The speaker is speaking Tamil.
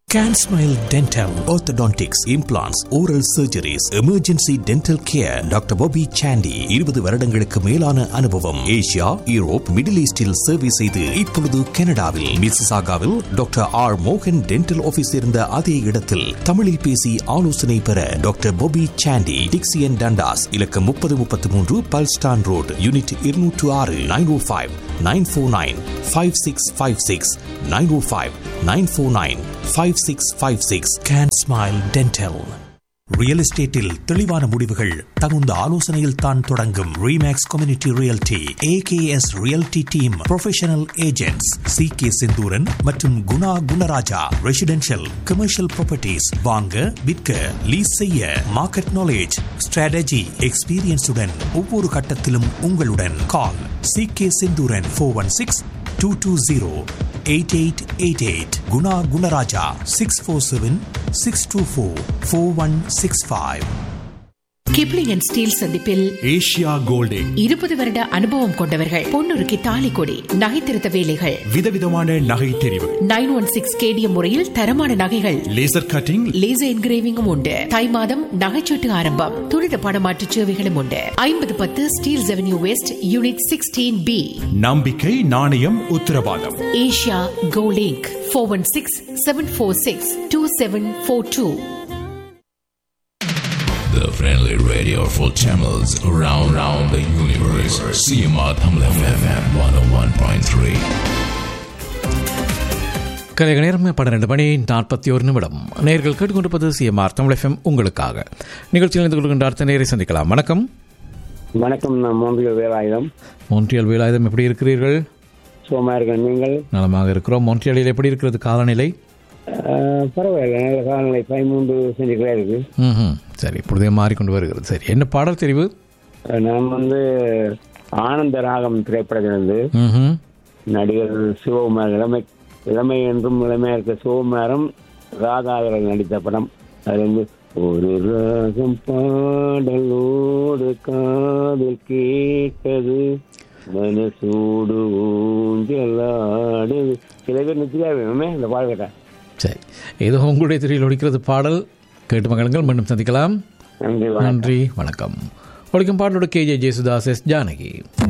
CanSmile Dental, Orthodontics, Implants, Oral Surgeries, Emergency Dental Care, doctor Bobby சாண்டி இருபது வருடங்களுக்கு மேலான அனுபவம் ஏசியா யூரோப் மிடில் ஈஸ்டில் சேவை செய்து இப்பொழுது கனடாவில் மிசிசாகாவில் டாக்டர் ஆர் மோகன் டென்டல் ஆபீஸ் இருந்த அதே இடத்தில் தமிழில் பேசி ஆலோசனை பெற டாக்டர் Bobby சாண்டி டிக்சியன் டண்டாஸ் இலக்கம் முப்பது முப்பத்தி மூன்று பல்ஸ்டான் ரோடு யூனிட் இருநூற்று ஆறு nine O five nine four nine five six five six nine O five nine four nine five six five six can smile dental real எஸ்டேட்டில் தெளிவான முடிவுகள் தகுந்த ஆலோசனையில் தான் தொடங்கும் Remax community realty AKS realty team professional agents C K Senthooran மற்றும் Guna Gunaraja residential commercial properties வாங்க விற்க லீஸ் செய்ய மார்க்கெட் நாலேஜ் ஸ்ட்ராட்டஜி எக்ஸ்பீரியன்ஸுடன் ஒவ்வொரு கட்டத்திலும் உங்களுடன் call C K Senthooran four one six two two zero eight eight eight eight Guna Gunaraja six four seven six two four four one six five Kipling and Steeles சந்திப்பில் ஏஷியா கோல்டிங் இருபது வருட அனுபவம் கொண்டவர்கள் பொன்னுருக்கு தாலி கொடி நகைத்திருத்த வேலைகள் விதவிதமான நகை தெரிவு நைன் ஒன் சிக்ஸ் கேடிஎம் முறையில் தரமான நகைகள் லேசர் கட்டிங் லேசர் என்கிரேவிங்கும் உண்டு தை மாதம் நகைச்சீட்டு ஆரம்பம் துரித பணமாற்று சேவைகளும் உண்டு ஐம்பது பத்து Steeles avenue west unit sixteen B நம்பிக்கை நாணயம் உத்தரவாதம் ஏஷியா கோலிங்க் four one six seven four six two seven four two The friendly radio for channels around, around the universe. CMR Tamil FM 101.3. கலைக நேரம் பன்னிரண்டு மணி நாற்பத்தி ஒரு நிமிடம் நேர்கள் கேட்டுக்கொண்டிருப்பது சிஎம்ஆர் தமிழ் எஃப்எம் உங்களுக்காக நிகழ்ச்சியில் இணைந்து கொள்கின்ற அடுத்த நேரை சந்திக்கலாம் வணக்கம் வணக்கம் நான் மோம்பியல் வேலாயுதம் மோன்ட்ரியல் வேலாயுதம் எப்படி இருக்கிறீர்கள் சுகமா இருக்கேன் நீங்கள் நலமாக இருக்கிறோம் மோன்ட்ரியலில் எப்படி இருக்கிறது காலநிலை அஹ், பரவாயில்ல நல்ல காலநிலை பதிமூன்று செஞ்சுக்கிட்டே இருக்கு ம் சரி இப்பொழுதே மாறிக்கொண்டு வருகிறது சரி என்ன பாடல் தெரிவு அஹ், நான் வந்து ஆனந்த ராகம் திரைப்படத்திலிருந்து ம் நடிகர் சிவகுமார் இளமை இளமை என்றும் இளமையா இருக்க சிவகுமாரம் ராதாகரன் நடித்த படம் அது வந்து ஒரு ராகம் பாடலோடு காதல் கேட்டது மனசூடு ஊஞ்சலாடுது சில பேர் நிச்சயா வேணுமே இந்த பாடல் கேட்டா சரி ஏதோ உங்களுடைய திரையில் ஒழிக்கிறது பாடல் கேட்டு மகளுங்கள் மீண்டும் சந்திக்கலாம் நன்றி வணக்கம் நன்றி வணக்கம் ஒழிக்கும் பாடலோட K J Jesudas S Janaki